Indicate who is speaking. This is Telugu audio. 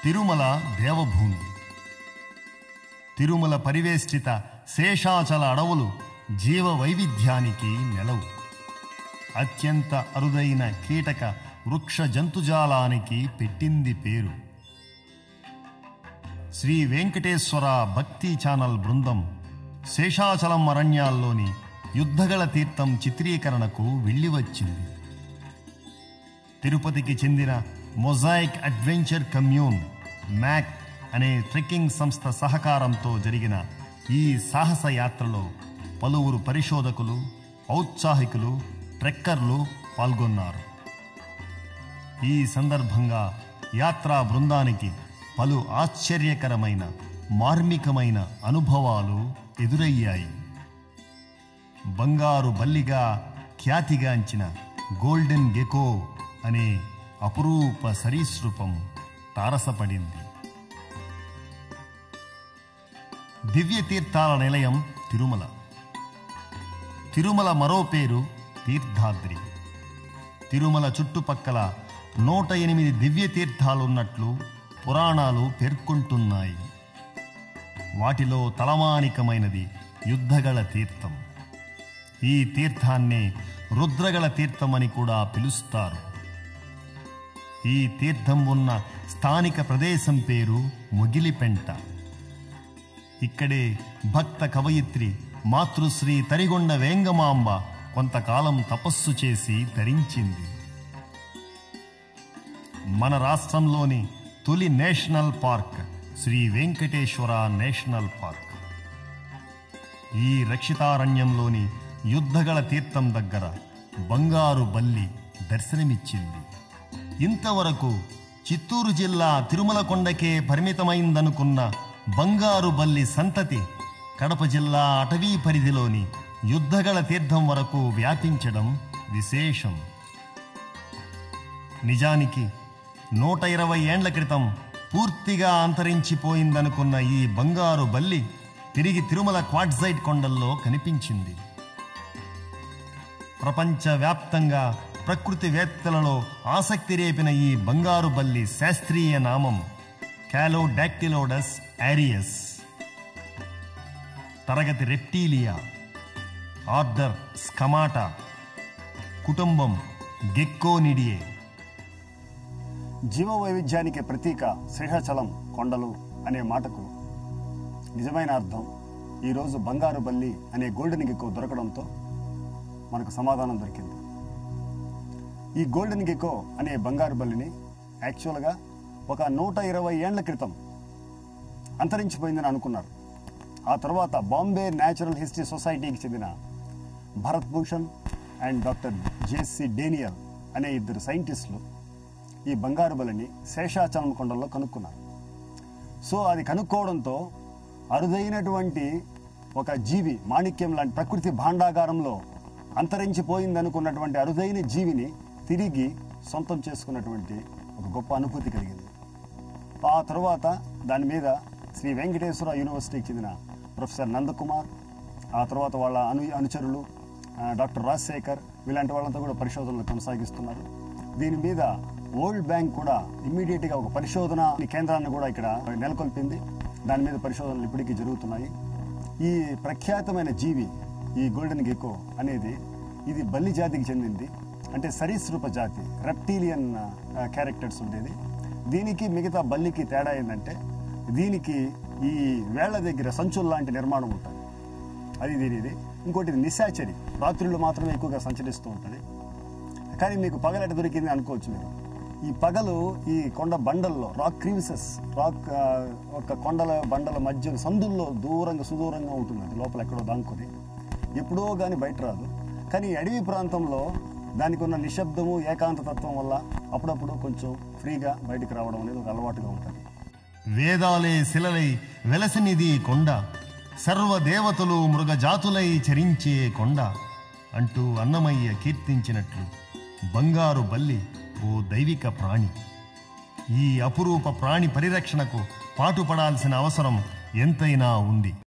Speaker 1: తిరుమల దేవభూమి తిరుమల పరివేష్టిత శేషాచల అడవులు జీవ వైవిధ్యానికి నెలవు అత్యంత అరుదైన కీటక వృక్ష జంతుజాలానికి పెట్టింది పేరు శ్రీ వెంకటేశ్వర భక్తి ఛానల్ బృందం శేషాచలం అరణ్యాల్లోని యుద్ధగల తీర్థం చిత్రీకరణకు వెళ్ళి వచ్చింది తిరుపతికి చెందిన మొజాయిక్ అడ్వెంచర్ కమ్యూన్ మ్యాక్ అనే ట్రెక్కింగ్ సంస్థ సహకారంతో జరిగిన ఈ సాహస యాత్రలో పలువురు పరిశోధకులు ఔత్సాహికులు ట్రెక్కర్లు పాల్గొన్నారు ఈ సందర్భంగా యాత్రా బృందానికి పలు ఆశ్చర్యకరమైన మార్మికమైన అనుభవాలు ఎదురయ్యాయి బంగారు బల్లిగా ఖ్యాతిగాంచిన గోల్డెన్ గెకో అనే అపురూప సరీసృపం తారసపడింది దివ్య తీర్థాల నిలయం తిరుమల తిరుమల మరో పేరు తీర్థాద్రి తిరుమల చుట్టుపక్కల నూట ఎనిమిది దివ్య తీర్థాలున్నట్లు పురాణాలు పేర్కొంటున్నాయి వాటిలో తలమానికమైనది యుద్ధగల తీర్థం ఈ తీర్థాన్నే రుద్రగల తీర్థమని కూడా పిలుస్తారు ఈ తీర్థం ఉన్న స్థానిక ప్రదేశం పేరు మొగిలిపెంట ఇక్కడే భక్త కవయిత్రి మాతృశ్రీ తరిగొండ వేంగమాంబ కొంతకాలం తపస్సు చేసి ధరించింది మన రాష్ట్రంలోని తొలి national park Sri Venkateswara National Park ఈ రక్షితారణ్యంలోని యుద్ధగల తీర్థం దగ్గర బంగారు బల్లి దర్శనమిచ్చింది ఇంతవరకు చిత్తూరు జిల్లా తిరుమల కొండకే పరిమితమైందనుకున్న బంగారు బల్లి సంతతి కడప జిల్లా అటవీ పరిధిలోని యుద్ధగల తీర్థం వరకు వ్యాపించడం విశేషం నిజానికి నూట ఇరవై ఏండ్ల క్రితం పూర్తిగా అంతరించిపోయిందనుకున్న ఈ బంగారు బల్లి తిరిగి తిరుమల క్వాడ్జైట్ కొండల్లో కనిపించింది ప్రపంచవ్యాప్తంగా ప్రకృతివేత్తలలో ఆసక్తి రేపిన ఈ బంగారు బల్లి శాస్త్రీయ నామం క్యాలోడాక్టిలోడస్ ఆరియస్ తరగతి రెప్టీలియా ఆర్డర్ స్కమాటా కుటుంబం గెక్కోనిడియే
Speaker 2: జీవ వైవిధ్యానికి ప్రతీక శేషాచలం కొండలు అనే మాటకు నిజమైన అర్థం ఈరోజు బంగారు బల్లి అనే గోల్డెన్ గెక్కో దొరకడంతో మనకు సమాధానం దొరికింది ఈ గోల్డెన్ గెక్కో అనే బంగారు బల్లిని యాక్చువల్గా ఒక నూట ఇరవై ఏండ్ల క్రితం అంతరించిపోయిందని అనుకున్నారు ఆ తర్వాత బాంబే న్యాచురల్ హిస్టరీ సొసైటీకి చెందిన Bharat Bhushan and doctor J C Daniel అనే ఇద్దరు సైంటిస్టులు ఈ బంగారు బలిని శేషాచలం కొండల్లో కనుక్కున్నారు సో అది కనుక్కోవడంతో అరుదైనటువంటి ఒక జీవి మాణిక్యం లాంటి ప్రకృతి భాండాగారంలో అంతరించిపోయిందనుకున్నటువంటి అరుదైన జీవిని తిరిగి సొంతం చేసుకున్నటువంటి ఒక గొప్ప అనుభూతి కలిగింది ఆ తర్వాత దాని మీద శ్రీ వెంకటేశ్వర యూనివర్సిటీకి చెందిన ప్రొఫెసర్ నందకుమార్ ఆ తర్వాత వాళ్ళ అను అనుచరులు ఆ, డాక్టర్ రాజశేఖర్ వీలాంటి వాళ్ళంతా కూడా పరిశోధనలు కొనసాగిస్తున్నారు దీని మీద వరల్డ్ బ్యాంక్ కూడా ఇమ్మీడియట్ గా ఒక పరిశోధన కేంద్రాన్ని కూడా ఇక్కడ నెలకొల్పింది దాని మీద పరిశోధనలు ఇప్పటికీ జరుగుతున్నాయి ఈ ప్రఖ్యాతమైన జీవి ఈ గోల్డెన్ గెకో అనేది ఇది బల్లి జాతికి చెందింది అంటే సరీసృప జాతి రెప్టీలియన్ క్యారెక్టర్స్ ఉండేది దీనికి మిగతా బల్లికి తేడా ఏంటంటే దీనికి ఈ వేళ్ల దగ్గర సంచుల లాంటి నిర్మాణం ఉంటుంది అది దీనిది ఇంకోటి ఇది నిశాచరి రాత్రుల్లో మాత్రమే ఎక్కువగా సంచరిస్తూ ఉంటుంది కానీ మీకు పగలట దొరికింది అనుకోవచ్చు మీరు ఈ పగలు ఈ కొండ బండల్లో రాక్ క్రీవిసెస్ రాక్ ఆ, ఒక కొండల బండల మధ్య సందుల్లో దూరంగా సుదూరంగా ఉంటుంది అది లోపల ఎక్కడో దాంకొని ఎప్పుడో కానీ బయట రాదు కానీ ఈ అడవి ప్రాంతంలో దానికి ఉన్న నిశ్శబ్దము ఏకాంతతత్వం వల్ల అప్పుడప్పుడు కొంచెం ఫ్రీగా బయటికి రావడం అనేది ఒక అలవాటుగా ఉంటుంది
Speaker 1: వేదాలే శిలలై వెలసినిది కొండ సర్వదేవతలు మృగజాతులై చరించే కొండ అంటూ అన్నమయ్య కీర్తించినట్లు బంగారు బల్లి ఓ దైవిక ప్రాణి ఈ అపురూప ప్రాణి పరిరక్షణకు పాటుపడాల్సిన అవసరం ఎంతైనా ఉంది